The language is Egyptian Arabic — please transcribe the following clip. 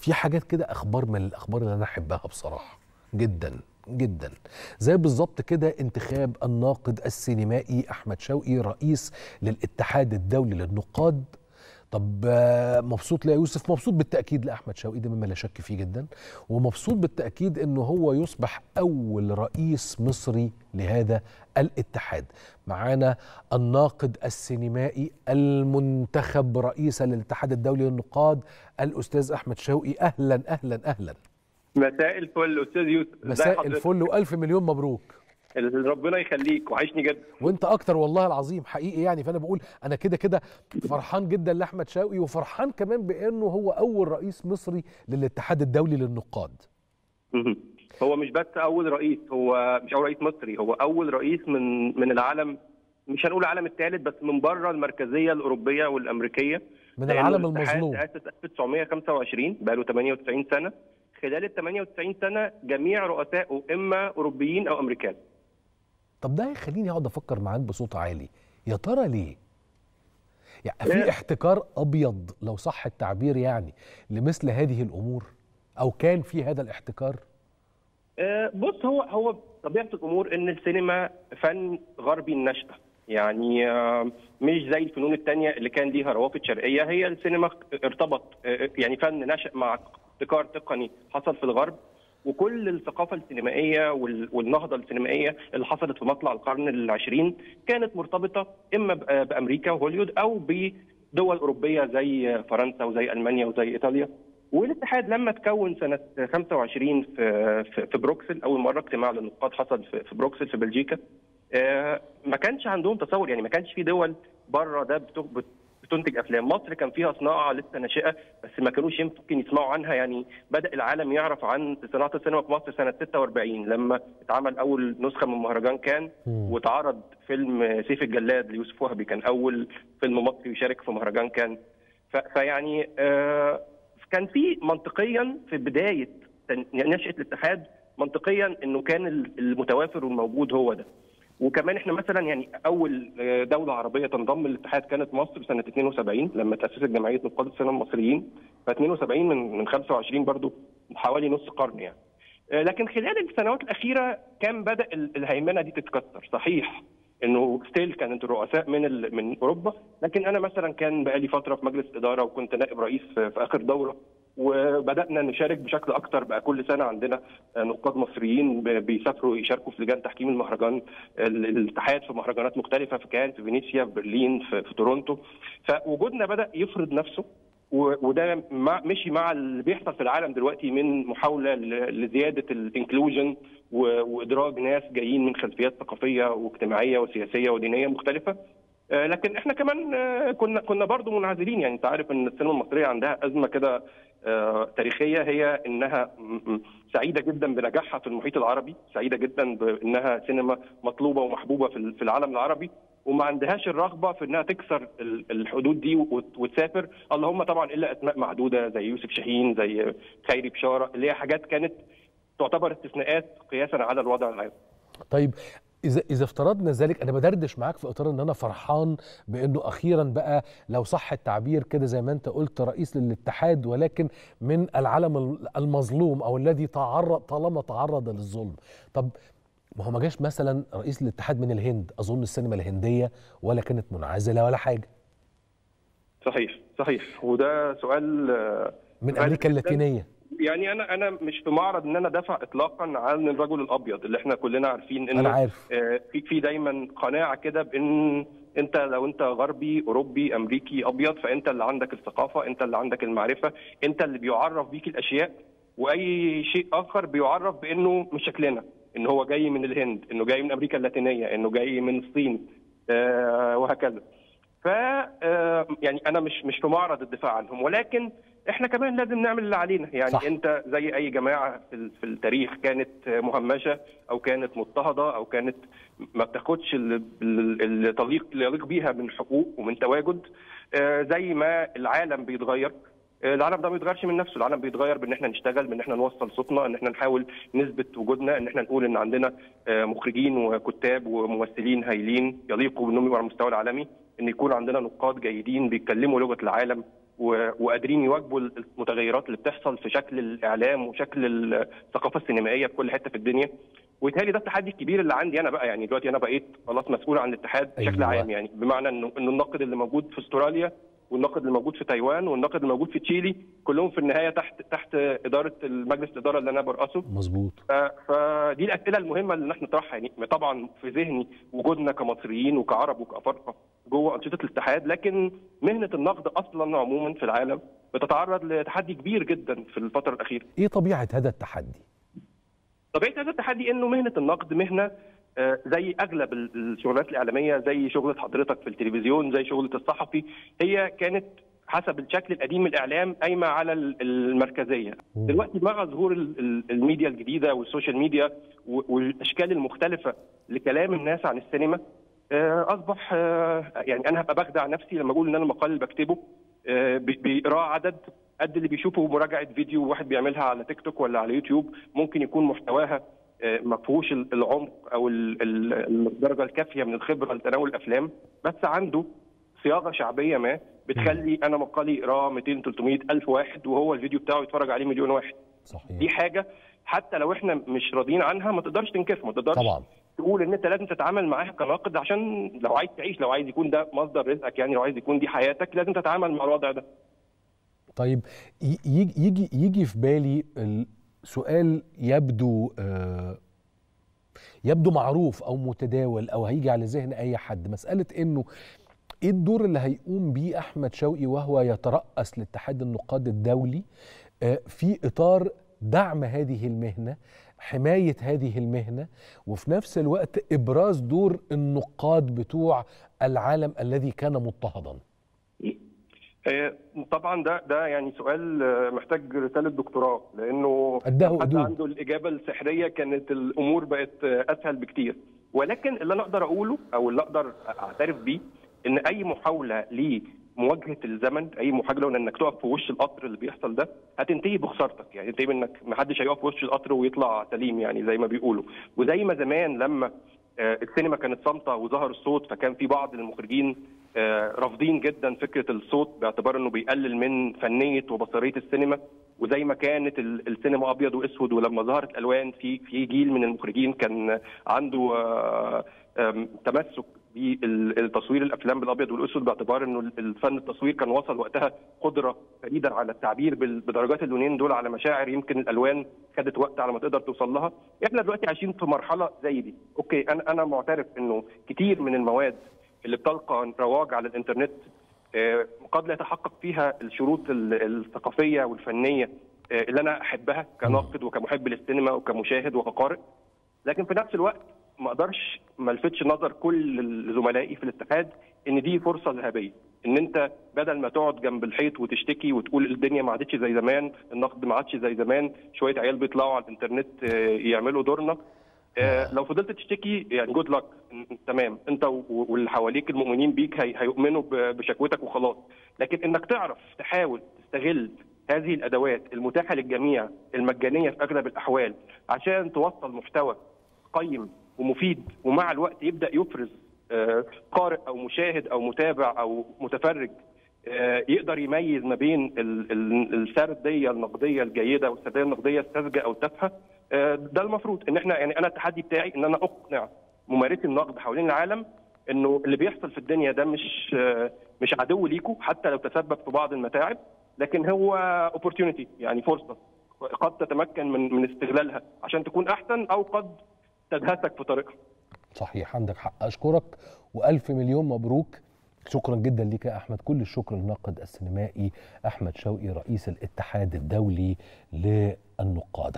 في حاجات كده اخبار من الاخبار اللي انا احبها بصراحه جدا جدا زي بالظبط كده انتخاب الناقد السينمائي احمد شوقي رئيس للاتحاد الدولي للنقاد طب آه، مبسوط لا يوسف مبسوط بالتاكيد لاحمد شوقي ده مما لا شك فيه جدا ومبسوط بالتاكيد انه هو يصبح اول رئيس مصري لهذا الاتحاد معانا الناقد السينمائي المنتخب رئيسا للاتحاد الدولي للنقاد الاستاذ احمد شوقي اهلا اهلا اهلا مساء الفل استاذ يوسف إزاي مساء حضرتك؟ الفل والف مليون مبروك ربنا يخليك وحشني جدا وانت اكتر والله العظيم حقيقي يعني فانا بقول انا كده كده فرحان جدا لاحمد شوقي وفرحان كمان بانه هو اول رئيس مصري للاتحاد الدولي للنقاد مهم. هو مش بس اول رئيس هو مش اول رئيس مصري هو اول رئيس من من العالم مش هنقول العالم الثالث بس من بره المركزيه الاوروبيه والامريكيه من لأنه العالم الاتحاد المظلوم تأسس 1925 بقى له 98 سنه خلال ال 98 سنه جميع رؤسائه اما اوروبيين او امريكان طب ده هيخليني اقعد افكر معاك بصوت عالي يا ترى ليه يعني في إيه؟ احتكار ابيض لو صح التعبير يعني لمثل هذه الامور او كان في هذا الاحتكار آه، بص هو هو طبيعه الامور ان السينما فن غربي النشأه يعني آه، مش زي الفنون التانية اللي كان ليها روافد شرقيه هي السينما ارتبط آه، يعني فن نشأ مع ابتكار تقني حصل في الغرب وكل الثقافه السينمائيه وال- والنهضه السينمائيه اللي حصلت في مطلع القرن العشرين كانت مرتبطه اما ب- بامريكا وهوليوود او بدول اوروبيه زي فرنسا وزي المانيا وزي ايطاليا والاتحاد لما تكون سنه 25 في في في بروكسل اول مره اجتماع للنقاد حصل في في بروكسل في بلجيكا آه، ما كانش عندهم تصور يعني ما كانش في دول بره ده بت- بت- بتنتج افلام مصر كان فيها صناعه لسه ناشئه بس ما كانوش يمكن يسمعوا عنها يعني بدا العالم يعرف عن صناعه السينما في مصر سنه 46 لما اتعمل اول نسخه من مهرجان كان مم. واتعرض فيلم سيف الجلاد ليوسف وهبي كان اول فيلم مصري يشارك في مهرجان كان ف- فيعني آه، كان في منطقيا في بدايه تن- نشاه الاتحاد منطقيا انه كان المتوافر والموجود هو ده وكمان احنا مثلا يعني اول آه، دوله عربيه تنضم للاتحاد كانت مصر سنه 72 لما تاسست جمعيه نقاد السينما المصريين ف 72 من من 25 برضو حوالي نص قرن يعني آه، لكن خلال السنوات الاخيره كان بدا ال- الهيمنه دي تتكسر صحيح انه ستيل كانت الرؤساء من ال... من اوروبا لكن انا مثلا كان بقالي فتره في مجلس اداره وكنت نائب رئيس في, في اخر دوره وبدانا نشارك بشكل اكتر بقى كل سنه عندنا نقاد مصريين ب- بيسافروا يشاركوا في لجان تحكيم المهرجان ال- الاتحاد في مهرجانات مختلفه في كان في فينيسيا في برلين في, في تورونتو فوجودنا بدا يفرض نفسه و- وده مع مشي مع اللي بيحصل في العالم دلوقتي من محاوله ل- لزياده الانكلوجن وادراج ناس جايين من خلفيات ثقافيه واجتماعيه وسياسيه ودينيه مختلفه آه، لكن احنا كمان آه، كنا كنا برضه منعزلين يعني انت عارف ان السينما المصريه عندها ازمه كده آه، تاريخيه هي انها م- م- سعيده جدا بنجاحها في المحيط العربي، سعيده جدا بانها سينما مطلوبه ومحبوبه في ال- في العالم العربي وما عندهاش الرغبه في انها تكسر ال- الحدود دي وت- وتسافر اللهم طبعا الا اسماء معدوده زي يوسف شاهين زي خيري بشاره اللي هي حاجات كانت تعتبر استثناءات قياسا على الوضع العام. طيب اذا اذا افترضنا ذلك انا بدردش معاك في اطار ان انا فرحان بانه اخيرا بقى لو صح التعبير كده زي ما انت قلت رئيس للاتحاد ولكن من العالم المظلوم او الذي تعرض طالما تعرض للظلم طب ما هو ما جاش مثلا رئيس الاتحاد من الهند اظن السينما الهنديه ولا كانت منعزله ولا حاجه صحيح صحيح وده سؤال آه، من غالي امريكا جداً. اللاتينيه يعني انا انا مش في معرض ان انا دافع اطلاقا عن الرجل الابيض اللي احنا كلنا عارفين انا انه عارف آه، في في دايما قناعه كده بان انت لو انت غربي اوروبي امريكي ابيض فانت اللي عندك الثقافه انت اللي عندك المعرفه انت اللي بيعرف بيك الاشياء واي شيء اخر بيعرف بانه مش شكلنا ان هو جاي من الهند انه جاي من امريكا اللاتينيه انه جاي من الصين آه، وهكذا ف آه، يعني انا مش مش في معرض الدفاع عنهم ولكن احنا كمان لازم نعمل اللي علينا يعني صح. صح. انت زي اي جماعه في ال- في التاريخ كانت مهمشه او كانت مضطهده او كانت ما بتاخدش ال- ال- اللي تليق اللي يليق بيها من حقوق ومن تواجد آه، زي ما العالم بيتغير آه، العالم ده ما بيتغيرش من نفسه العالم بيتغير بان احنا نشتغل بان احنا نوصل صوتنا ان احنا نحاول نثبت وجودنا ان احنا نقول ان عندنا آه، مخرجين وكتاب وممثلين هايلين يليقوا بانهم يبقوا على المستوى العالمي ان يكون عندنا نقاد جيدين بيتكلموا لغه العالم و- وقادرين يواجهوا المتغيرات اللي بتحصل في شكل الاعلام وشكل الثقافه السينمائيه في كل حته في الدنيا وبالتالي ده التحدي الكبير اللي عندي انا بقى يعني دلوقتي انا بقيت خلاص مسؤول عن الاتحاد بشكل أيوة. عام يعني بمعنى انه انه الناقد اللي موجود في استراليا والناقد اللي موجود في تايوان والناقد اللي موجود في تشيلي كلهم في النهايه تحت تحت اداره المجلس الاداره اللي انا برأسه مظبوط ف- فدي الاسئله المهمه اللي احنا نطرحها يعني طبعا في ذهني وجودنا كمصريين وكعرب وكافارقه جوه انشطه الاتحاد لكن مهنه النقد اصلا عموما في العالم بتتعرض لتحدي كبير جدا في الفتره الاخيره. ايه طبيعه هذا التحدي طبيعه هذا التحدي انه مهنه النقد مهنه آه، زي اغلب ال- الشغلات الاعلاميه زي شغله حضرتك في التلفزيون زي شغله الصحفي هي كانت حسب الشكل القديم من الاعلام قايمه على ال- المركزيه مم. دلوقتي مع ظهور ال- ال- الميديا الجديده والسوشيال ميديا و- والاشكال المختلفه لكلام الناس عن السينما آه، اصبح آه، يعني انا هبقى بخدع نفسي لما اقول ان انا المقال اللي بكتبه آه، بي- بيقراه عدد قد اللي بيشوفوا مراجعه فيديو واحد بيعملها على تيك توك ولا على يوتيوب ممكن يكون محتواها آه، ما فيهوش ال- العمق او ال- ال- الدرجه الكافيه من الخبره لتناول الافلام بس عنده صياغه شعبيه ما بتخلي انا مقالي يقراه 200 300 الف واحد وهو الفيديو بتاعه يتفرج عليه مليون واحد صحيح دي حاجه حتى لو احنا مش راضيين عنها ما تقدرش تنكرها ما تقدرش طبعا تقول ان انت لازم تتعامل معاها كناقد عشان لو عايز تعيش لو عايز يكون ده مصدر رزقك يعني لو عايز يكون دي حياتك لازم تتعامل مع الوضع ده طيب ي- يجي يجي يجي في بالي السؤال يبدو آه، يبدو معروف او متداول او هيجي على ذهن اي حد مساله انه ايه الدور اللي هيقوم بيه احمد شوقي وهو يترأس لاتحاد النقاد الدولي آه، في اطار دعم هذه المهنه حمايه هذه المهنه وفي نفس الوقت ابراز دور النقاد بتوع العالم الذي كان مضطهدا آه، طبعا ده ده يعني سؤال آه، محتاج رساله دكتوراه لانه أداه لو حد حدود. عنده الاجابه السحريه كانت الامور بقت آه، اسهل بكتير ولكن اللي انا اقدر اقوله او اللي اقدر اعترف بيه ان اي محاوله لمواجهه الزمن اي محاوله انك تقف في وش القطر اللي بيحصل ده هتنتهي بخسارتك يعني تنتهي بانك ما حدش هيقف في وش القطر ويطلع سليم يعني زي ما بيقولوا وزي ما زمان لما آه، السينما كانت صامته وظهر الصوت فكان في بعض المخرجين آه، رافضين جدا فكره الصوت باعتبار انه بيقلل من فنيه وبصريه السينما وزي ما كانت ال- السينما ابيض واسود ولما ظهرت الالوان في في جيل من المخرجين كان عنده آه، آم، تمسك بالتصوير الافلام بالابيض والاسود باعتبار انه الفن التصوير كان وصل وقتها قدره فريده على التعبير بال- بدرجات اللونين دول على مشاعر يمكن الالوان خدت وقت على ما تقدر توصل لها احنا دلوقتي عايشين في مرحله زي دي اوكي انا انا معترف انه كتير من المواد اللي بتلقى رواج على الانترنت آه، قد لا يتحقق فيها الشروط ال- الثقافيه والفنيه آه، اللي انا احبها كناقد وكمحب للسينما وكمشاهد وكقارئ لكن في نفس الوقت ما اقدرش ما الفتش نظر كل زملائي في الاتحاد ان دي فرصه ذهبيه ان انت بدل ما تقعد جنب الحيط وتشتكي وتقول الدنيا ما عادتش زي زمان النقد ما عادش زي زمان شويه عيال بيطلعوا على الانترنت آه، يعملوا دورنا آه، لو فضلت تشتكي يعني جود لك تمام انت و- واللي حواليك المؤمنين بيك هي- هيؤمنوا ب- بشكوتك وخلاص لكن انك تعرف تحاول تستغل هذه الادوات المتاحه للجميع المجانيه في اغلب الاحوال عشان توصل محتوى قيم ومفيد ومع الوقت يبدا يفرز آه، قارئ او مشاهد او متابع او متفرج آه، يقدر يميز ما بين ال- ال- السرديه النقديه الجيده والسرديه النقديه الساذجه او التافهه آه، ده المفروض ان احنا يعني انا التحدي بتاعي ان انا اقنع ممارسي النقد حوالين العالم انه اللي بيحصل في الدنيا ده مش آه، مش عدو ليكوا حتى لو تسبب في بعض المتاعب لكن هو اوبورتيونيتي يعني فرصه قد تتمكن من من استغلالها عشان تكون احسن او قد تدهسك في طريقها صحيح عندك حق اشكرك والف مليون مبروك شكرا جدا ليك يا احمد كل الشكر للناقد السينمائي احمد شوقي رئيس الاتحاد الدولي للنقاد